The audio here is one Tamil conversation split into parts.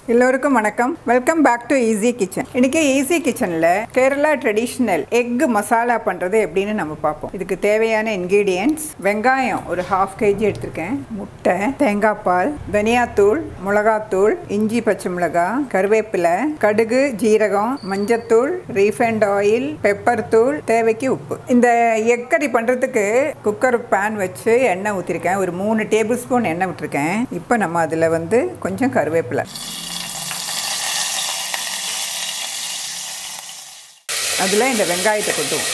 எல்லோருக்கும் வணக்கம் welcome back to easy kitchen இன்னைக்கு ஈஸி கிச்சனில் கேரளா ட்ரெடிஷ்னல் எக் மசாலா பண்ணுறது எப்படின்னு நம்ம பார்ப்போம் இதுக்கு தேவையான இன்க்ரீடியன்ட்ஸ் வெங்காயம் ஒரு ஹாஃப் கேஜி எடுத்திருக்கேன் முட்டை தேங்காய் பால் தனியாத்தூள் மிளகாத்தூள் இஞ்சி பச்சை மிளகாய் கருவேப்பிலை கடுகு ஜீரகம் மஞ்சத்தூள் ரீஃபைண்ட் ஆயில் பெப்பர் தூள் தேவைக்கு உப்பு இந்த எக் கறி பண்ணுறதுக்கு குக்கர் பேன் வச்சு எண்ணெய் ஊற்றிருக்கேன் ஒரு மூணு டேபிள் ஸ்பூன் எண்ணெய் விட்டுருக்கேன் இப்போ நம்ம அதில் வந்து கொஞ்சம் கருவேப்பிலை அதில் இந்த வெங்காயத்தை கொட்டுவோம்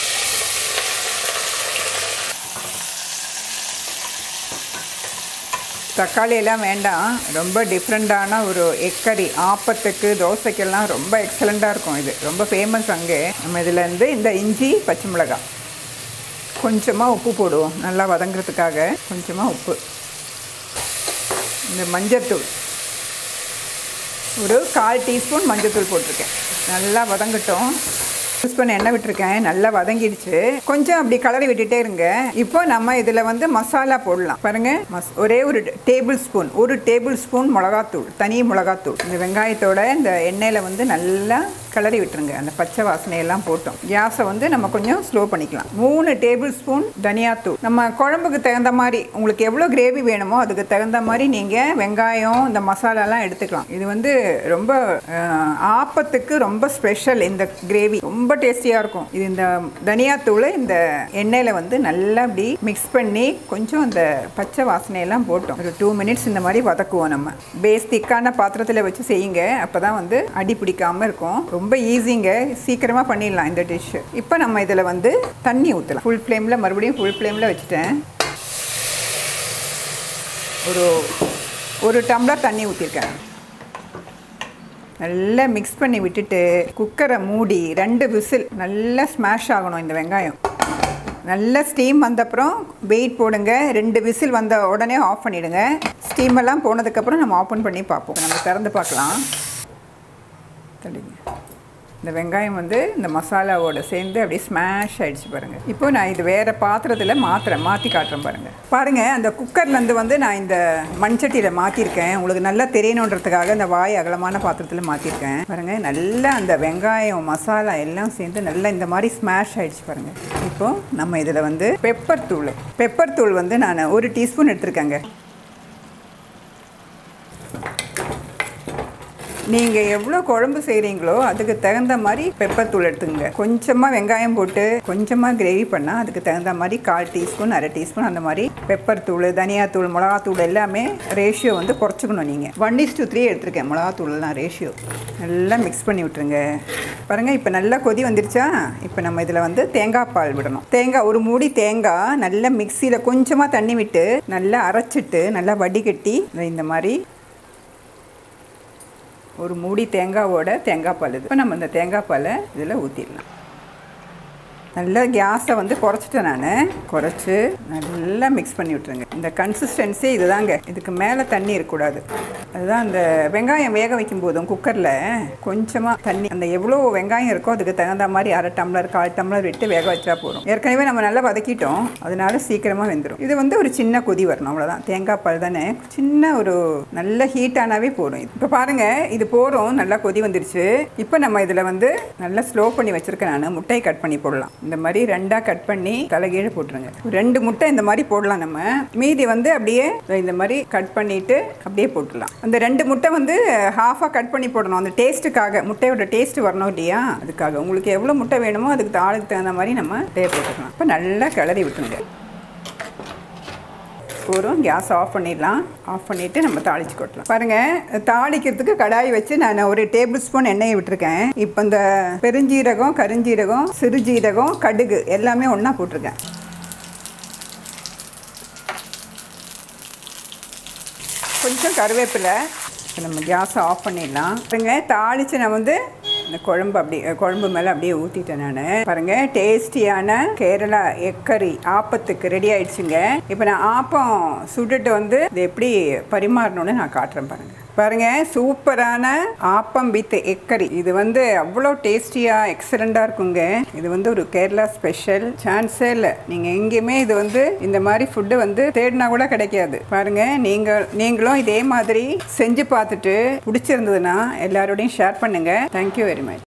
தக்காளி எல்லாம் வேண்டாம் ரொம்ப டிஃப்ரெண்ட்டான ஒரு எக்கரி ஆப்பத்துக்கு தோசைக்கெல்லாம் ரொம்ப எக்ஸலண்ட்டாக இருக்கும் இது ரொம்ப ஃபேமஸ் அங்கே நம்ம இதில் இருந்து இந்த இஞ்சி பச்சை மிளகாய் கொஞ்சமாக உப்பு போடுவோம் நல்லா வதங்குறதுக்காக கொஞ்சமாக உப்பு இந்த மஞ்சத்தூள் ஒரு கால் டீஸ்பூன் மஞ்சத்தூள் போட்டிருக்கேன் நல்லா வதங்கட்டும் யூஸ் பண்ண எண்ணெய் விட்டுருக்கேன் நல்லா வதங்கிடுச்சு கொஞ்சம் அப்படி கலரி விட்டுட்டே இருங்க இப்போ நம்ம இதில் வந்து மசாலா போடலாம் பாருங்க மஸ் ஒரே ஒரு டேபிள் ஸ்பூன் ஒரு டேபிள் ஸ்பூன் மிளகாத்தூள் தனி மிளகாத்தூள் இந்த வெங்காயத்தோட இந்த எண்ணெயில் வந்து நல்லா கிளறி விட்டுருங்க அந்த பச்சை வாசனையெல்லாம் போட்டோம் கேஸை வந்து நம்ம கொஞ்சம் ஸ்லோ பண்ணிக்கலாம் மூணு டேபிள் ஸ்பூன் தனியாத்தூள் நம்ம குழம்புக்கு தகுந்த மாதிரி உங்களுக்கு எவ்வளோ கிரேவி வேணுமோ அதுக்கு தகுந்த மாதிரி நீங்கள் வெங்காயம் இந்த மசாலாலாம் எடுத்துக்கலாம் இது வந்து ரொம்ப அஹ், ஆப்பத்துக்கு ரொம்ப ஸ்பெஷல் இந்த கிரேவி ரொம்ப டேஸ்டியாக இருக்கும் இது இந்த தனியாத்தூள் இந்த எண்ணெயில் வந்து நல்லா அப்படி மிக்ஸ் பண்ணி கொஞ்சம் அந்த பச்சை வாசனையெல்லாம் போட்டோம் ஒரு டூ மினிட்ஸ் இந்த மாதிரி வதக்குவோம் நம்ம பேஸ் திக்கான பாத்திரத்தில் வச்சு செய்யுங்க அப்போ தான் வந்து அடி பிடிக்காமல் இருக்கும் ரொம்ப ஈஸிங்க சீக்கிரமாக பண்ணிடலாம் இந்த டிஷ்ஷு இப்போ நம்ம இதில் வந்து தண்ணி ஊற்றலாம் ஃபுல் ஃப்ளேமில் மறுபடியும் ஃபுல் ஃப்ளேமில் வச்சுட்டேன் ஒரு ஒரு டம்ளர் தண்ணி ஊற்றிருக்கேன் நல்லா மிக்ஸ் பண்ணி விட்டுட்டு குக்கரை மூடி ரெண்டு விசில் நல்லா ஸ்மாஷ் ஆகணும் இந்த வெங்காயம் நல்லா ஸ்டீம் வந்தப்புறம் வெயிட் போடுங்க ரெண்டு விசில் வந்த உடனே ஆஃப் பண்ணிவிடுங்க ஸ்டீம் எல்லாம் போனதுக்கப்புறம் நம்ம ஓப்பன் பண்ணி பார்ப்போம் நம்ம திறந்து பார்க்கலாம் தள்ளிங்க இந்த வெங்காயம் வந்து இந்த மசாலாவோட சேர்ந்து அப்படியே ஸ்மாஷ் ஆயிடுச்சு பாருங்கள் இப்போ நான் இது வேறு பாத்திரத்தில் மாற்றுறேன் மாற்றி காட்டுறேன் பாருங்கள் பாருங்கள் அந்த குக்கர்லேருந்து வந்து நான் இந்த மண்சட்டியில் மாற்றிருக்கேன் உங்களுக்கு நல்லா தெரியணுன்றதுக்காக இந்த வாய் அகலமான பாத்திரத்தில் மாற்றிருக்கேன் பாருங்கள் நல்லா அந்த வெங்காயம் மசாலா எல்லாம் சேர்ந்து நல்லா இந்த மாதிரி ஸ்மாஷ் ஆயிடுச்சு பாருங்கள் இப்போ நம்ம இதில் வந்து பெப்பர் தூள் பெப்பர் தூள் வந்து நான் ஒரு டீஸ்பூன் எடுத்திருக்கேங்க நீங்கள் எவ்வளோ குழம்பு செய்கிறீங்களோ அதுக்கு தகுந்த மாதிரி பெப்பர் தூள் எடுத்துங்க கொஞ்சமாக வெங்காயம் போட்டு கொஞ்சமாக கிரேவி பண்ணால் அதுக்கு தகுந்த மாதிரி கால் டீஸ்பூன் அரை டீஸ்பூன் அந்த மாதிரி பெப்பர் தூள் தனியாத்தூள் மிளகாத்தூள் எல்லாமே ரேஷியோ வந்து குறைச்சிக்கணும் நீங்கள் ஒன் இஸ் டூ த்ரீ எடுத்திருக்கேன் மிளகாத்தூள்லாம் ரேஷியோ நல்லா மிக்ஸ் பண்ணி விட்டுருங்க பாருங்கள் இப்போ நல்லா கொதி வந்துருச்சா இப்போ நம்ம இதில் வந்து தேங்காய் பால் விடணும் தேங்காய் ஒரு மூடி தேங்காய் நல்லா மிக்சியில் கொஞ்சமாக தண்ணி விட்டு நல்லா அரைச்சிட்டு நல்லா வடிகட்டி இந்த மாதிரி ஒரு மூடி தேங்காவோட தேங்காய் பால் இது இப்போ நம்ம இந்த தேங்காய் பாலை இதில் ஊற்றிடலாம் நல்லா கேஸை வந்து குறைச்சிட்டேன் நான் குறைச்சி நல்லா மிக்ஸ் பண்ணி விட்டுருங்க இந்த கன்சிஸ்டன்சி இதுதாங்க இதுக்கு மேலே தண்ணி இருக்கக்கூடாது அதுதான் அந்த வெங்காயம் வேக வைக்கும் போதும் குக்கரில் கொஞ்சமாக தண்ணி அந்த எவ்வளோ வெங்காயம் இருக்கோ அதுக்கு தகுந்த மாதிரி அரை டம்ளர் கால் டம்ளர் விட்டு வேக வச்சா போதும் ஏற்கனவே நம்ம நல்லா வதக்கிட்டோம் அதனால சீக்கிரமாக வெந்துடும் இது வந்து ஒரு சின்ன கொதி வரணும் அவ்வளோதான் தேங்காய் பால் தானே சின்ன ஒரு நல்ல ஹீட் ஆனாவே போதும் இப்போ பாருங்கள் இது போகிறோம் நல்லா கொதி வந்துருச்சு இப்போ நம்ம இதில் வந்து நல்லா ஸ்லோ பண்ணி வச்சுருக்கேன் நான் முட்டையை கட் பண்ணி போடலாம் இந்த மாதிரி ரெண்டாக கட் பண்ணி தலைகீழ போட்டுருங்க ரெண்டு முட்டை இந்த மாதிரி போடலாம் நம்ம மீதி வந்து அப்படியே இந்த மாதிரி கட் பண்ணிட்டு அப்படியே போட்டுடலாம் அந்த ரெண்டு முட்டை வந்து ஹாஃபாக கட் பண்ணி போடணும் அந்த டேஸ்ட்டுக்காக முட்டையோட டேஸ்ட் வரணும் இல்லையா அதுக்காக உங்களுக்கு எவ்வளோ முட்டை வேணுமோ அதுக்கு ஆளுக்கு தகுந்த மாதிரி நம்ம முட்டையை போட்டுக்கலாம் இப்போ நல்லா கிளறி விட்டுருங்க போதும் கேஸ் ஆஃப் பண்ணிடலாம் ஆஃப் பண்ணிவிட்டு நம்ம தாளிச்சு கொட்டலாம் பாருங்கள் தாளிக்கிறதுக்கு கடாய் வச்சு நான் ஒரு டேபிள் ஸ்பூன் எண்ணெயை விட்டுருக்கேன் இப்போ இந்த பெருஞ்சீரகம் கருஞ்சீரகம் சிறுஜீரகம் கடுகு எல்லாமே ஒன்றா போட்டிருக்கேன் கொஞ்சம் கருவேப்பிலை இப்போ நம்ம கேஸை ஆஃப் பண்ணிடலாம் பாருங்க தாளித்து நான் வந்து இந்த குழம்பு அப்படி குழம்பு மேலே அப்படியே ஊற்றிட்டேன் நான் பாருங்க டேஸ்டியான கேரளா எக்கரி ஆப்பத்துக்கு ரெடி ஆயிடுச்சுங்க இப்போ நான் ஆப்பம் சுட்டுட்டு வந்து இது எப்படி பரிமாறணும்னு நான் காட்டுறேன் பாருங்க பாருங்க சூப்பரான ஆப்பம் வித் எக்கரி இது வந்து அவ்வளோ டேஸ்டியாக எக்ஸலண்ட்டாக இருக்குங்க இது வந்து ஒரு கேரளா ஸ்பெஷல் சான்ஸே இல்லை நீங்கள் எங்கேயுமே இது வந்து இந்த மாதிரி ஃபுட்டு வந்து தேடினா கூட கிடைக்காது பாருங்க நீங்கள் நீங்களும் இதே மாதிரி செஞ்சு பார்த்துட்டு பிடிச்சிருந்ததுன்னா எல்லாரோடையும் ஷேர் பண்ணுங்க தேங்க்யூ வெரி மச்